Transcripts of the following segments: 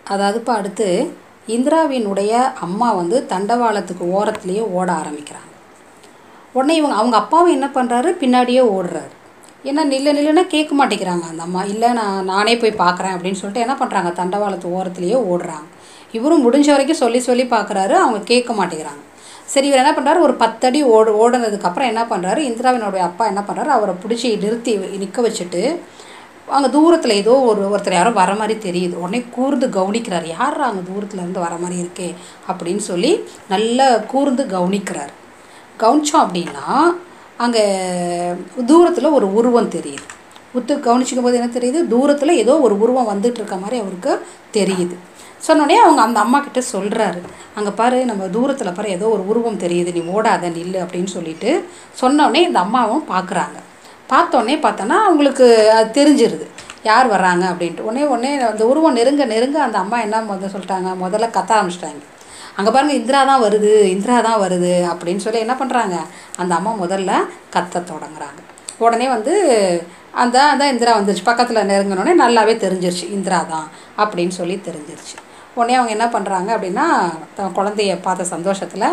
அதாவது இப்போ அடுத்து இந்திராவினுடைய அம்மா வந்து தண்டவாளத்துக்கு ஓரத்துலேயே ஓட ஆரம்பிக்கிறாங்க உடனே இவங்க அவங்க அப்பாவும் என்ன பண்ணுறாரு பின்னாடியே ஓடுறாரு ஏன்னா நில்லு நில்லுன்னா கேட்க மாட்டேங்கிறாங்க அந்த அம்மா இல்லை நான் நானே போய் பார்க்குறேன் அப்படின்னு சொல்லிட்டு என்ன பண்ணுறாங்க தண்டவாளத்து ஓரத்துலேயே ஓடுறாங்க இவரும் முடிஞ்ச வரைக்கும் சொல்லி சொல்லி பார்க்குறாரு அவங்க கேட்க மாட்டேங்கிறாங்க சரி இவர் என்ன பண்ணுறாரு ஒரு பத்தடி ஓடு ஓடுனதுக்கப்புறம் என்ன பண்ணுறாரு இந்திராவினுடைய அப்பா என்ன பண்ணுறாரு அவரை பிடிச்சி நிறுத்தி நிற்க வச்சுட்டு அங்கே தூரத்தில் ஏதோ ஒரு ஒருத்தர் யாரோ வர மாதிரி தெரியுது உடனே கூர்ந்து கவனிக்கிறார் யார் அங்கே தூரத்தில் இருந்து வர மாதிரி இருக்கே அப்படின்னு சொல்லி நல்லா கூர்ந்து கவனிக்கிறார் கவனிச்சோம் அப்படின்னா அங்கே தூரத்தில் ஒரு உருவம் தெரியுது உத்து கவனிச்சிக்கும் போது என்ன தெரியுது தூரத்தில் ஏதோ ஒரு உருவம் வந்துட்டு இருக்க மாதிரி அவருக்கு தெரியுது சொன்னோடனே அவங்க அந்த அம்மா கிட்ட சொல்கிறாரு அங்கே பாரு நம்ம தூரத்தில் பாரு ஏதோ ஒரு உருவம் தெரியுது நீ ஓடாத நில்லு அப்படின்னு சொல்லிட்டு சொன்னோடனே இந்த அம்மாவும் பார்க்குறாங்க பார்த்தோன்னே பார்த்தோன்னா அவங்களுக்கு அது தெரிஞ்சிருது யார் வர்றாங்க அப்படின்ட்டு உடனே உடனே அந்த உருவம் நெருங்க நெருங்க அந்த அம்மா என்ன முதல்ல சொல்லிட்டாங்க முதல்ல கத்த ஆரம்பிச்சிட்டாங்க அங்கே பாருங்கள் இந்திரா தான் வருது இந்திரா தான் வருது அப்படின்னு சொல்லி என்ன பண்ணுறாங்க அந்த அம்மா முதல்ல கத்த தொடங்குறாங்க உடனே வந்து அந்த அதான் இந்திரா வந்துருச்சு பக்கத்தில் நெருங்கினோடனே நல்லாவே தெரிஞ்சிருச்சு இந்திரா தான் அப்படின்னு சொல்லி தெரிஞ்சிருச்சு உடனே அவங்க என்ன பண்ணுறாங்க அப்படின்னா தன் குழந்தைய பார்த்த சந்தோஷத்தில்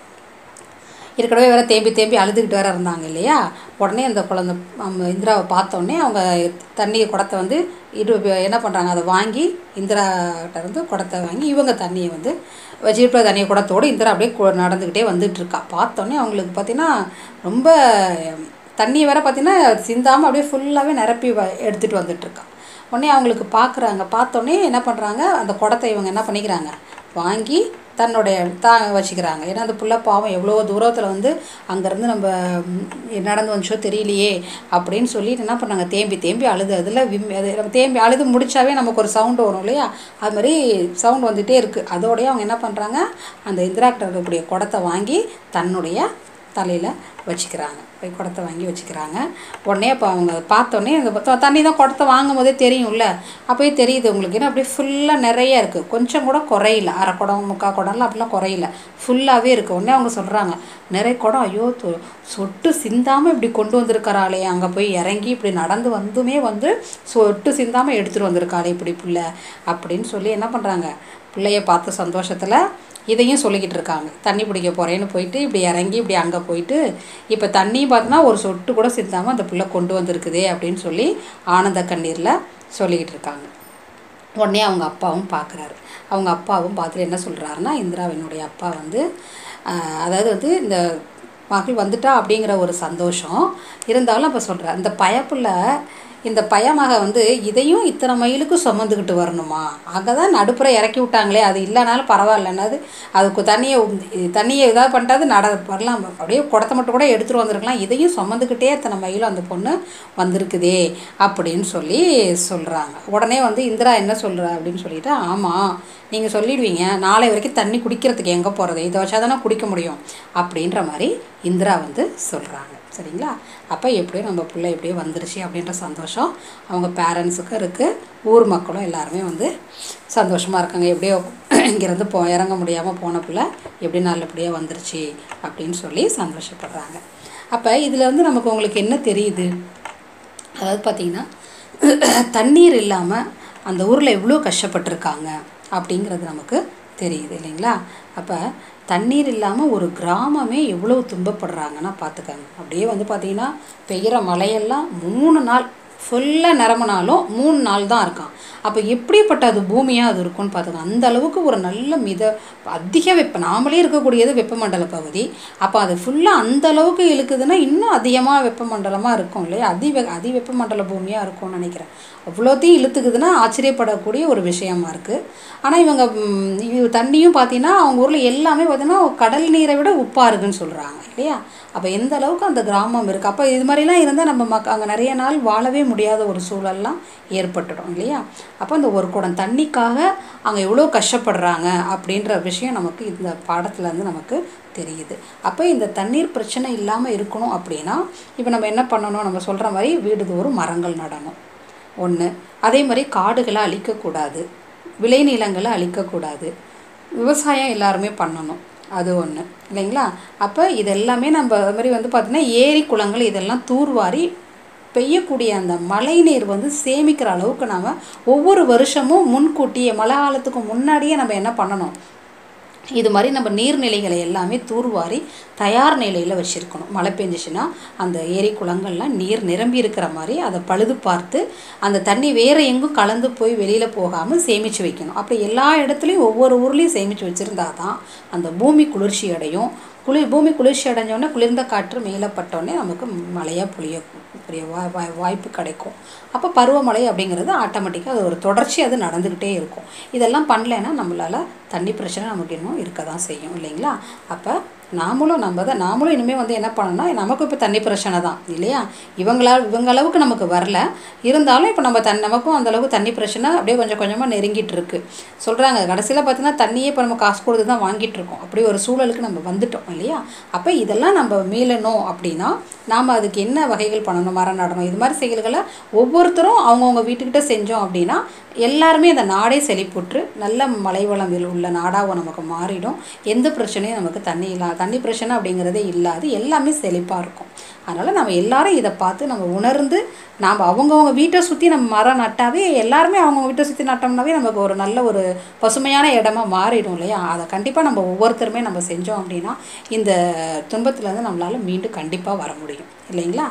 ஏற்கனவே வேற தேம்பி தேம்பி அழுதுகிட்டு வேற இருந்தாங்க இல்லையா உடனே அந்த குழந்தை நம்ம இந்திராவை பார்த்தோன்னே அவங்க தண்ணி குடத்தை வந்து இரு என்ன பண்ணுறாங்க அதை வாங்கி இந்திராட்ட இருந்து குடத்தை வாங்கி இவங்க தண்ணியை வந்து வச்சிருக்கிற தண்ணியை குடத்தோடு இந்திரா அப்படியே கு- நடந்துக்கிட்டே வந்துட்டு இருக்கா பார்த்தோன்னே அவங்களுக்கு பார்த்தீங்கன்னா ரொம்ப தண்ணி வேற பார்த்தீங்கன்னா சிந்தாமல் அப்படியே ஃபுல்லாகவே நிரப்பி வ எடுத்துகிட்டு வந்துட்டு இருக்கா உடனே அவங்களுக்கு பார்க்குறாங்க பார்த்தோன்னே என்ன பண்ணுறாங்க அந்த குடத்தை இவங்க என்ன பண்ணிக்கிறாங்க வாங்கி தன்னுடைய தான் வச்சுக்கிறாங்க ஏன்னா அந்த புள்ள பாவம் எவ்வளோ தூரத்தில் வந்து அங்கேருந்து நம்ம ம், நடந்து வந்துச்சோ தெரியலையே அப்படின்னு சொல்லிட்டு என்ன பண்ணாங்க தேம்பி தேம்பி அழுது அதில் விம் அது நம்ம தேம்பி அழுது முடிச்சாவே நமக்கு ஒரு சவுண்டு வரும் இல்லையா அது மாதிரி சவுண்ட் வந்துகிட்டே இருக்குது அதோடய அவங்க என்ன பண்ணுறாங்க அந்த இந்திராக்டர் இருக்கக்கூடிய குடத்தை வாங்கி தன்னுடைய தலையில் வச்சுக்கிறாங்க போய் குடத்தை வாங்கி வச்சுக்கிறாங்க உடனே அப்போ அவங்க பார்த்தோன்னே இந்த பத்த- தண்ணி தான் குடத்தை வாங்கும் போதே தெரியும்ல அப்போயே தெரியுது உங்களுக்கு ஏன்னா அப்படியே ஃபுல்லாக நிறைய இருக்குது கொஞ்சம் கூட குறையில அரை குடம் முக்கால் குடம்லாம் அப்படிலாம் குறையில ஃபுல்லாகவே இருக்குது உடனே அவங்க சொல்கிறாங்க நிறைய குடம் ஐயோ தொ- சொட்டு சிந்தாமல் இப்படி கொண்டு வந்திருக்கறாளே அங்கே போய் இறங்கி இப்படி நடந்து வந்துமே வந்து சொட்டு சிந்தாமல் எடுத்துகிட்டு வந்திருக்காளே இப்படி பிள்ளை அப்படின்னு சொல்லி என்ன பண்ணுறாங்க பிள்ளைய பார்த்த சந்தோஷத்தில் இதையும் சொல்லிக்கிட்டு இருக்காங்க தண்ணி பிடிக்க போகிறேன்னு போயிட்டு இப்படி இறங்கி இப்படி அங்கே போயிட்டு இப்போ தண்ணியும் பார்த்தோன்னா ஒரு சொட்டு கூட சிந்தாமல் அந்த பிள்ளை கொண்டு வந்திருக்குதே அப்படின்னு சொல்லி ஆனந்த கண்ணீரில் சொல்லிக்கிட்டு இருக்காங்க உடனே அவங்க அப்பாவும் பார்க்குறாரு அவங்க அப்பாவும் பார்த்துட்டு என்ன சொல்கிறாருன்னா இந்திராவினுடைய அப்பா வந்து ஆஹ், அதாவது வந்து இந்த மகள் வந்துட்டா அப்படிங்கிற ஒரு சந்தோஷம் இருந்தாலும் அப்போ சொல்கிறார் இந்த பயப்புள்ள இந்த பயமக வந்து இதையும் இத்தனை மைலுக்கு சுமந்துக்கிட்டு வரணுமா அங்கே தான் நடுப்புற இறக்கி விட்டாங்களே அது இல்லைனாலும் பரவாயில்லன்னாது அதுக்கு தண்ணியை உந்தி- தண்ணியை இதாக பண்ணிட்டாது நட வரலாம் அப்படியே குடத்தை மட்டும் கூட எடுத்துகிட்டு வந்திருக்கலாம் இதையும் சுமந்துக்கிட்டே இத்தனை மைலும் அந்த பொண்ணு வந்திருக்குதே அப்படின்னு சொல்லி சொல்கிறாங்க உடனே வந்து இந்திரா என்ன சொல்கிறா அப்படின்னு சொல்லிட்டு ஆமாம் நீங்கள் சொல்லிடுவீங்க நாளை வரைக்கும் தண்ணி குடிக்கிறதுக்கு எங்கே போகிறது இதை வச்சா தானே குடிக்க முடியும் அப்படின்ற மாதிரி இந்திரா வந்து சொல்கிறாங்க சரிங்களா அப்போ எப்படியோ நம்ம பிள்ளை எப்படியோ வந்துருச்சு அப்படின்ற சந்தோஷம் அவங்க பேரண்ட்ஸுக்கும் இருக்குது ஊர் மக்களும் எல்லாருமே வந்து சந்தோஷமாக இருக்காங்க எப்படியோ இங்கேருந்து போ இறங்க முடியாமல் போன பிள்ளை எப்படி நல்லபடியாக வந்துருச்சு அப்படின்னு சொல்லி சந்தோஷப்படுறாங்க அப்போ இதில் வந்து நமக்கு உங்களுக்கு என்ன தெரியுது அதாவது பார்த்தீங்கன்னா தண்ணீர் இல்லாமல் அந்த ஊரில் எவ்வளோ கஷ்டப்பட்டிருக்காங்க அப்படிங்கிறது நமக்கு தெரியுது இல்லைங்களா அப்போ தண்ணீர் இல்லாமல் ஒரு கிராமமே எவ்வளோ துன்பப்படுறாங்கன்னா பார்த்துக்கங்க அப்படியே வந்து பார்த்தீங்கன்னா பெய்கிற மழையெல்லாம் மூணு நாள் ஃபுல்லாக நிரம்பினாலும் மூணு நாள் தான் இருக்கான் அப்போ எப்படிப்பட்ட அது பூமியாக அது இருக்கும்னு பார்த்துக்கோங்க அந்த அளவுக்கு ஒரு நல்ல மித அதிக வெப்ப நாமளே இருக்கக்கூடியது வெப்பமண்டல பகுதி அப்போ அது ஃபுல்லாக அந்த அளவுக்கு இழுக்குதுன்னா இன்னும் அதிகமாக வெப்பமண்டலமாக இருக்கும் இல்லையா அதி வெ அதி வெப்பமண்டல பூமியாக இருக்கும்னு நினைக்கிறேன் அவ்வளோத்தையும் இழுத்துக்குதுன்னா ஆச்சரியப்படக்கூடிய ஒரு விஷயமா இருக்குது ஆனால் இவங்க ம், இது தண்ணியும் பார்த்தீங்கன்னா அவங்க ஊரில் எல்லாமே பார்த்தீங்கன்னா கடல் நீரை விட உப்பாக இருக்குன்னு சொல்கிறாங்க இல்லையா அப்போ எந்த அளவுக்கு அந்த கிராமம் இருக்குது அப்போ இது மாதிரிலாம் இருந்தால் நம்ம மக் அங்கே நிறைய நாள் வாழவே முடியாத ஒரு சூழல்லாம் ஏற்பட்டுடும் இல்லையா அப்போ அந்த ஒரு குடம் தண்ணிக்காக அங்கே எவ்வளோ கஷ்டப்படுறாங்க அப்படின்ற விஷயம் நமக்கு இந்த பாடத்துல இருந்து நமக்கு தெரியுது அப்போ இந்த தண்ணீர் பிரச்சனை இல்லாமல் இருக்கணும் அப்படின்னா இப்போ நம்ம என்ன பண்ணணும் நம்ம சொல்கிற மாதிரி வீடுதோறும் மரங்கள் நடணும் ஒன்று அதே மாதிரி காடுகளை அழிக்கக்கூடாது விளைநிலங்களை அழிக்கக்கூடாது விவசாயம் எல்லாருமே பண்ணணும் அது ஒன்று இல்லைங்களா அப்போ இதெல்லாமே நம்ம அது மாதிரி வந்து பார்த்திங்கன்னா ஏரி குளங்கள் இதெல்லாம் தூர்வாரி பெய்யக்கூடிய அந்த மழை நீர் வந்து சேமிக்கிற அளவுக்கு நாம் ஒவ்வொரு வருஷமும் முன்கூட்டியே மழை காலத்துக்கு முன்னாடியே நம்ம என்ன பண்ணணும் இது மாதிரி நம்ம நீர்நிலைகளை எல்லாமே தூர்வாரி தயார் நிலையில் வச்சுருக்கணும் மழை பெஞ்சிச்சுன்னா அந்த ஏரி குளங்கள்லாம் நீர் நிரம்பி இருக்கிற மாதிரி அதை பழுது பார்த்து அந்த தண்ணி வேறு எங்கும் கலந்து போய் வெளியில் போகாமல் சேமித்து வைக்கணும் அப்படி எல்லா இடத்துலையும் ஒவ்வொரு ஊர்லேயும் சேமித்து வச்சுருந்தா தான் அந்த பூமி குளிர்ச்சி அடையும் குளிர் பூமி குளிர்ச்சி அடைஞ்சோடனே குளிர்ந்த காற்று மேலே பட்டோடனே நமக்கு மழையாக பொழிய புரிய வா வா- வாய்ப்பு கிடைக்கும் அப்போ பருவமழை அப்படிங்கிறது ஆட்டோமேட்டிக்காக அது ஒரு தொடர்ச்சி அது நடந்துக்கிட்டே இருக்கும் இதெல்லாம் பண்ணலைன்னா நம்மளால் தண்ணி பிரச்சனை நமக்கு இன்னும் இருக்க தான் செய்யும் இல்லைங்களா அப்போ நாமளும் நம்ம தான் நாமளும் இனிமேல் வந்து என்ன பண்ணணும்னா நமக்கும் இப்போ தண்ணி பிரச்சனை தான் இல்லையா இவங்களால் இவங்க அளவுக்கு நமக்கு வரல இருந்தாலும் இப்போ நம்ம தன் நமக்கும் அந்த அளவுக்கு தண்ணி பிரச்சனை அப்படியே கொஞ்சம் கொஞ்சமாக நெருங்கிட்டு இருக்கு சொல்கிறாங்க கடைசியில் பார்த்தீங்கன்னா தண்ணியே இப்போ நம்ம காசு கொடுத்து தான் வாங்கிட்டு இருக்கோம் அப்படி ஒரு சூழலுக்கு நம்ம வந்துட்டோம் இல்லையா அப்போ இதெல்லாம் நம்ம மீளணும் அப்படின்னா நாம் அதுக்கு என்ன வகைகள் பண்ணணும் மரம் நடணும் இது மாதிரி செயல்களை ஒவ்வொருத்தரும் அவங்கவுங்க வீட்டுக்கிட்ட செஞ்சோம் அப்படின்னா எல்லாருமே அந்த நாடே செழிப்புற்று நல்ல மலை வளம் உள்ள நாடாக நமக்கு மாறிடும் எந்த பிரச்சனையும் நமக்கு தண்ணி இல்லா தண்ணி பிரச்சனை அப்படிங்கிறதே இல்லாது எல்லாமே செழிப்பாக இருக்கும் அதனால் நம்ம எல்லாரும் இதை பார்த்து நம்ம உணர்ந்து நாம் அவங்கவுங்க வீட்டை சுற்றி நம்ம மரம் நட்டாவே எல்லாருமே அவங்கவுங்க வீட்டை சுற்றி நட்டோம்னாவே நமக்கு ஒரு நல்ல ஒரு பசுமையான இடமா மாறிடும் இல்லையா அதை கண்டிப்பாக நம்ம ஒவ்வொருத்தருமே நம்ம செஞ்சோம் அப்படின்னா இந்த துன்பத்துலேருந்து நம்மளால் மீண்டும் கண்டிப்பாக வர முடியும் இல்லைங்களா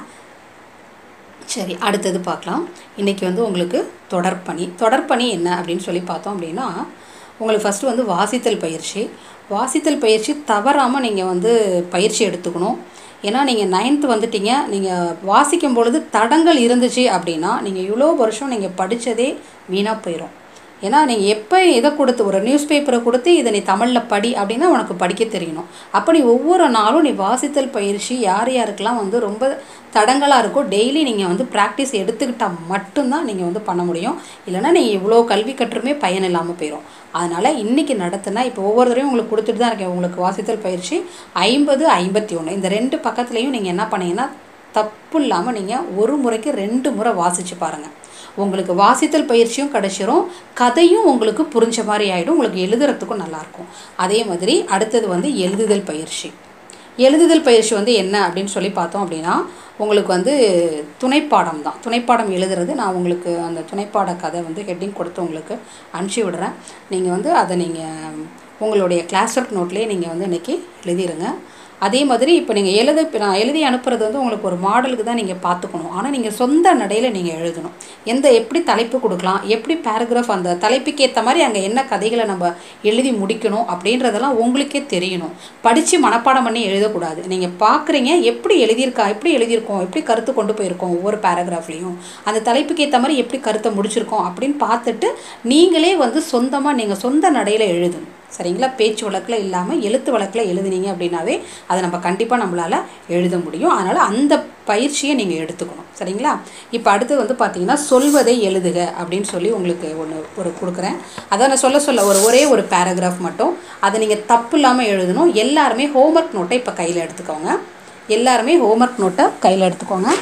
சரி அடுத்தது பார்க்கலாம் இன்றைக்கி வந்து உங்களுக்கு தொடர்பணி தொடர்பணி என்ன அப்படின்னு சொல்லி பார்த்தோம் அப்படின்னா உங்களுக்கு ஃபஸ்ட்டு வந்து வாசித்தல் பயிற்சி வாசித்தல் பயிற்சி தவறாமல் நீங்கள் வந்து பயிற்சி எடுத்துக்கணும் ஏன்னா நீங்கள் நைன்த்து வந்துட்டீங்க நீங்கள் வாசிக்கும் பொழுது தடங்கள் இருந்துச்சு அப்படின்னா நீங்கள் இவ்வளோ வருஷம் நீங்கள் படித்ததே வீணாக போயிடும் ஏன்னா நீங்கள் எப்போ எதை கொடுத்து ஒரு நியூஸ் பேப்பரை கொடுத்து இதை நீ தமிழில் படி அப்படின்னா உனக்கு படிக்க தெரியணும் அப்போ நீ ஒவ்வொரு நாளும் நீ வாசித்தல் பயிற்சி யார் யாருக்கெல்லாம் வந்து ரொம்ப தடங்களாக இருக்கோ டெய்லி நீங்கள் வந்து ப்ராக்டிஸ் எடுத்துக்கிட்டால் மட்டும்தான் நீங்கள் வந்து பண்ண முடியும் இல்லைன்னா நீங்கள் இவ்வளோ கல்வி கற்றுமே பயன் இல்லாமல் போயிடும் அதனால் இன்றைக்கி நடத்துனா இப்போ ஒவ்வொரு தடவையும் உங்களுக்கு கொடுத்துட்டு தான் இருக்கேன் உங்களுக்கு வாசித்தல் பயிற்சி ஐம்பது ஐம்பத்தி ஒன்று இந்த ரெண்டு பக்கத்துலேயும் நீங்கள் என்ன பண்ணீங்கன்னா தப்பு இல்லாமல் நீங்கள் ஒரு முறைக்கு ரெண்டு முறை வாசித்து பாருங்கள் உங்களுக்கு வாசித்தல் பயிற்சியும் கிடைச்சிரும் கதையும் உங்களுக்கு புரிஞ்ச மாதிரி ஆகிடும் உங்களுக்கு எழுதுறதுக்கும் நல்லாயிருக்கும் அதே மாதிரி அடுத்தது வந்து எழுதுதல் பயிற்சி எழுதுதல் பயிற்சி வந்து என்ன அப்படின்னு சொல்லி பார்த்தோம் அப்படின்னா உங்களுக்கு வந்து துணைப்பாடம் தான் துணைப்பாடம் எழுதுறது நான் உங்களுக்கு அந்த துணைப்பாட கதை வந்து ஹெட்டிங் கொடுத்து உங்களுக்கு அனுப்பிச்சி விடுறேன் நீங்கள் வந்து அதை நீங்கள் உங்களுடைய கிளாஸ் ஒர்க் நோட்லேயே நீங்கள் வந்து இன்றைக்கி எழுதிருங்க அதே மாதிரி இப்போ நீங்கள் எழுத இப்போ நான் எழுதி அனுப்புறது வந்து உங்களுக்கு ஒரு மாடலுக்கு தான் நீங்கள் பார்த்துக்கணும் ஆனால் நீங்கள் சொந்த நடையில் நீங்கள் எழுதணும் எந்த எப்படி தலைப்பு கொடுக்கலாம் எப்படி பேராகிராஃப் அந்த தலைப்புக்கு ஏற்ற மாதிரி அங்கே என்ன கதைகளை நம்ம எழுதி முடிக்கணும் அப்படின்றதெல்லாம் உங்களுக்கே தெரியணும் படித்து மனப்பாடம் பண்ணி எழுதக்கூடாது நீங்கள் பார்க்குறீங்க எப்படி எழுதியிருக்கா எப்படி எழுதியிருக்கோம் எப்படி கருத்து கொண்டு போயிருக்கோம் ஒவ்வொரு பேராகிராஃப்லேயும் அந்த தலைப்புக்கு ஏற்ற மாதிரி எப்படி கருத்தை முடிச்சிருக்கோம் அப்படின்னு பார்த்துட்டு நீங்களே வந்து சொந்தமாக நீங்கள் சொந்த நடையில் எழுதணும் சரிங்களா பேச்சு வழக்கில் இல்லாமல் எழுத்து வழக்கில் எழுதுனீங்க அப்படின்னாவே அதை நம்ம கண்டிப்பாக நம்மளால் எழுத முடியும் அதனால் அந்த பயிற்சியை நீங்கள் எடுத்துக்கணும் சரிங்களா இப்போ அடுத்து வந்து பார்த்தீங்கன்னா சொல்வதை எழுதுக அப்படின்னு சொல்லி உங்களுக்கு ஒன்று ஒரு கொடுக்குறேன் அதை நான் சொல்ல சொல்ல ஒரு ஒரே ஒரு பேராகிராஃப் மட்டும் அதை நீங்கள் தப்பு இல்லாமல் எழுதணும் எல்லாருமே ஹோம்ஒர்க் நோட்டை இப்போ கையில் எடுத்துக்கோங்க எல்லாருமே ஹோம்ஒர்க் நோட்டை கையில் எடுத்துக்கோங்க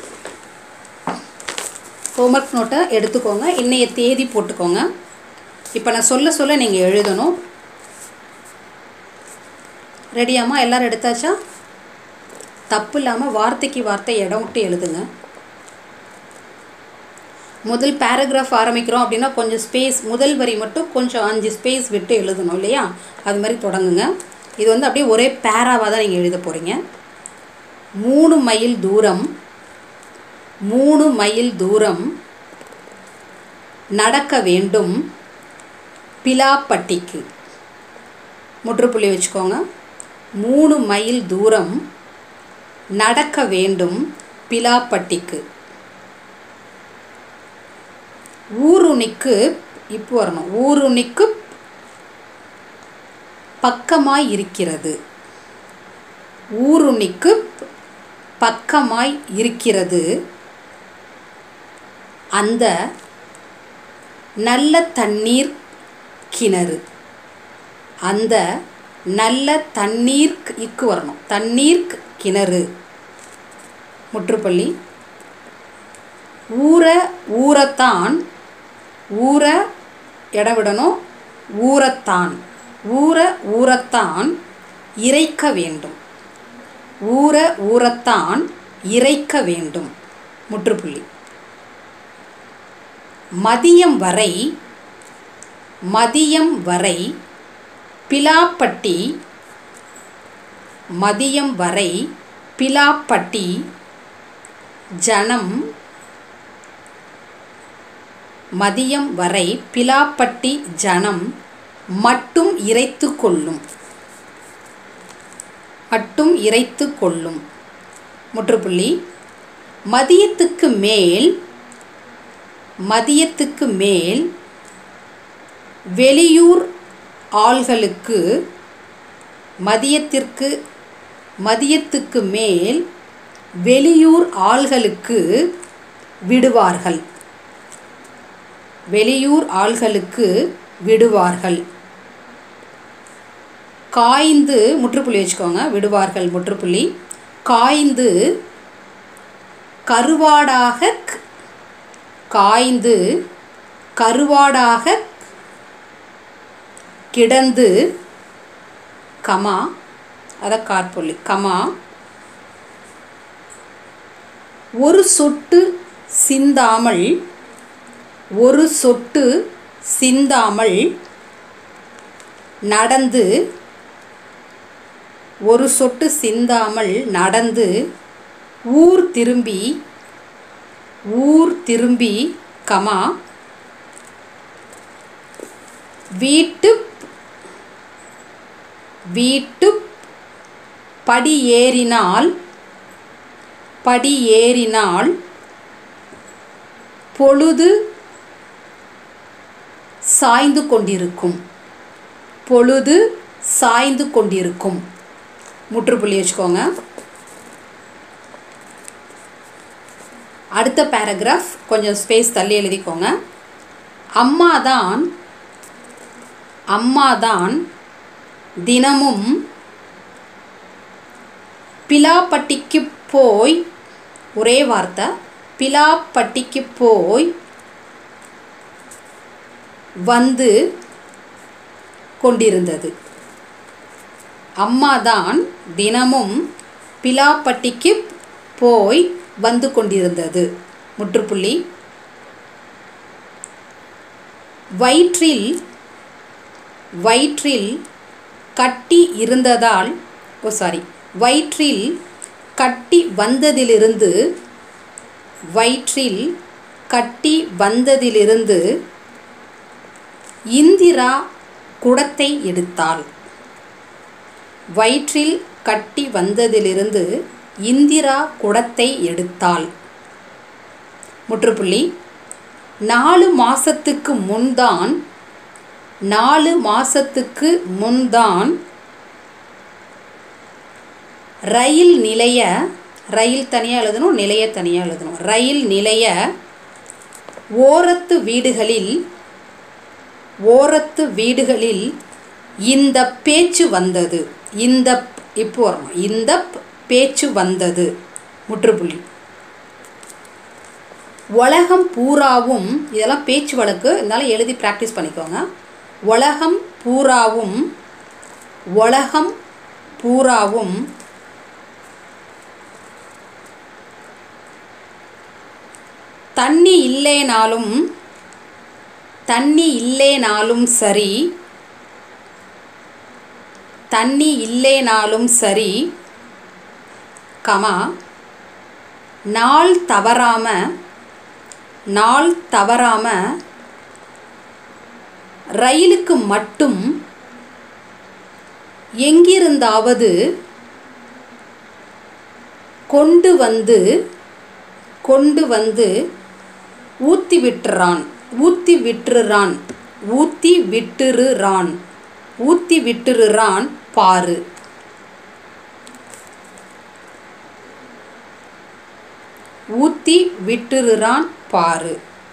ஹோம்ஒர்க் நோட்டை எடுத்துக்கோங்க இன்னைய தேதி போட்டுக்கோங்க இப்போ நான் சொல்ல சொல்ல நீங்கள் எழுதணும் ரெடியாம்மா எல்லாரும் எடுத்தாச்சா தப்பு இல்லாமல் வார்த்தைக்கு வார்த்தை இடம் விட்டு எழுதுங்க முதல் பேராகிராஃப் ஆரம்பிக்கிறோம் அப்படின்னா கொஞ்சம் ஸ்பேஸ் முதல் வரி மட்டும் கொஞ்சம் அஞ்சு ஸ்பேஸ் விட்டு எழுதணும் இல்லையா அது மாதிரி தொடங்குங்க இது வந்து அப்படியே ஒரே பேராவாக தான் நீங்கள் எழுத போகிறீங்க மூணு மைல் தூரம் மூணு மைல் தூரம் நடக்க வேண்டும் பிலாப்பட்டிக்கு முற்றுப்புள்ளி வச்சுக்கோங்க மூணு மைல் தூரம் நடக்க வேண்டும் பிலாப்பட்டிக்கு ஊருணிக்கு இப்போ வரணும் ஊருணிக்கு பக்கமாய் இருக்கிறது ஊருணிக்கு பக்கமாய் இருக்கிறது அந்த நல்ல தண்ணீர் கிணறு அந்த நல்ல தண்ணீர் இக்கு வரணும் தண்ணீர் கிணறு முற்றுப்பள்ளி ஊற ஊறத்தான் ஊற இடம் விடணும் ஊறத்தான் ஊற ஊறத்தான் இறைக்க வேண்டும் ஊற ஊறத்தான் இறைக்க வேண்டும் முற்றுப்புள்ளி மதியம் வரை மதியம் வரை பிலாப்பட்டி மதியம் வரை பிலாப்பட்டி ஜனம் மதியம் வரை பிலாப்பட்டி ஜனம் மட்டும் இறைத்து கொள்ளும் மட்டும் இறைத்து கொள்ளும் முற்றுப்புள்ளி மதியத்துக்கு மேல் மதியத்துக்கு மேல் வெளியூர் ஆள்களுக்கு மதியத்திற்கு மதியத்துக்கு மேல் வெளியூர் ஆள்களுக்கு விடுவார்கள் வெளியூர் ஆள்களுக்கு விடுவார்கள் காய்ந்து முற்றுப்புள்ளி வச்சுக்கோங்க விடுவார்கள் முற்றுப்புள்ளி காய்ந்து கருவாடாக காய்ந்து கருவாடாக கிடந்து கமா அத காற்பொல்லி கமா ஒரு சொட்டு சிந்தாமல் ஒரு சொட்டு சிந்தாமல் நடந்து ஒரு சொட்டு சிந்தாமல் நடந்து ஊர் திரும்பி ஊர் திரும்பி கமா வீட்டு வீட்டு படி ஏறினால் படி ஏறினால் பொழுது சாய்ந்து கொண்டிருக்கும் பொழுது சாய்ந்து கொண்டிருக்கும் முற்றுப்புள்ளி வச்சுக்கோங்க அடுத்த பேராகிராஃப் கொஞ்சம் ஸ்பேஸ் தள்ளி எழுதிக்கோங்க அம்மா தான் அம்மா தான் தினமும் பிலாப்பட்டிக்கு போய் ஒரே வார்த்தை பிலாப்பட்டிக்கு போய் வந்து கொண்டிருந்தது அம்மா தான் தினமும் பிலாப்பட்டிக்கு போய் வந்து கொண்டிருந்தது முற்றுப்புள்ளி வயிற்றில் வயிற்றில் கட்டி இருந்ததால் ஓ சாரி வயிற்றில் கட்டி வந்ததிலிருந்து வயிற்றில் கட்டி வந்ததிலிருந்து இந்திரா குடத்தை எடுத்தாள் வயிற்றில் கட்டி வந்ததிலிருந்து இந்திரா குடத்தை எடுத்தாள் முற்றுப்புள்ளி நாலு மாசத்துக்கு முன்தான் நாலு மாசத்துக்கு முன்தான் ரயில் நிலைய ரயில் தனியாக எழுதணும் நிலைய தனியாக எழுதணும் ரயில் நிலைய ஓரத்து வீடுகளில் ஓரத்து வீடுகளில் இந்த பேச்சு வந்தது இந்த இப்போ வரணும் இந்த பேச்சு வந்தது முற்றுப்புள்ளி உலகம் பூராவும் இதெல்லாம் பேச்சு வழக்கு இருந்தாலும் எழுதி ப்ராக்டிஸ் பண்ணிக்கோங்க உலகம் பூராவும் உலகம் பூராவும் தண்ணி இல்லைனாலும் தண்ணி இல்லைனாலும் சரி தண்ணி இல்லைனாலும் சரி கமா நாள் தவறாம நாள் தவறாம ரயிலுக்கு மட்டும் எங்கிருந்தாவது கொண்டு வந்து கொண்டு வந்து ஊற்றி விட்டுறான் ஊற்றி விட்டுறான் ஊற்றி விட்டுருறான் ஊற்றி விட்டுருறான் பாரு ஊற்றி விட்டுருறான் பாரு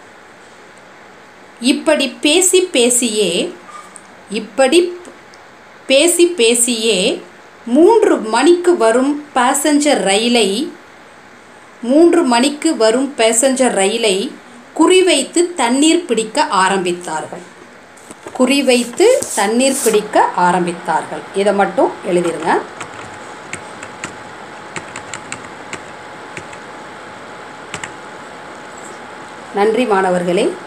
இப்படி பேசி பேசியே இப்படி பேசி பேசியே மூன்று மணிக்கு வரும் பேசஞ்சர் ரயிலை மூன்று மணிக்கு வரும் பேசஞ்சர் ரயிலை குறிவைத்து தண்ணீர் பிடிக்க ஆரம்பித்தார்கள் குறிவைத்து தண்ணீர் பிடிக்க ஆரம்பித்தார்கள் இதை மட்டும் எழுதிருங்க நன்றி மாணவர்களே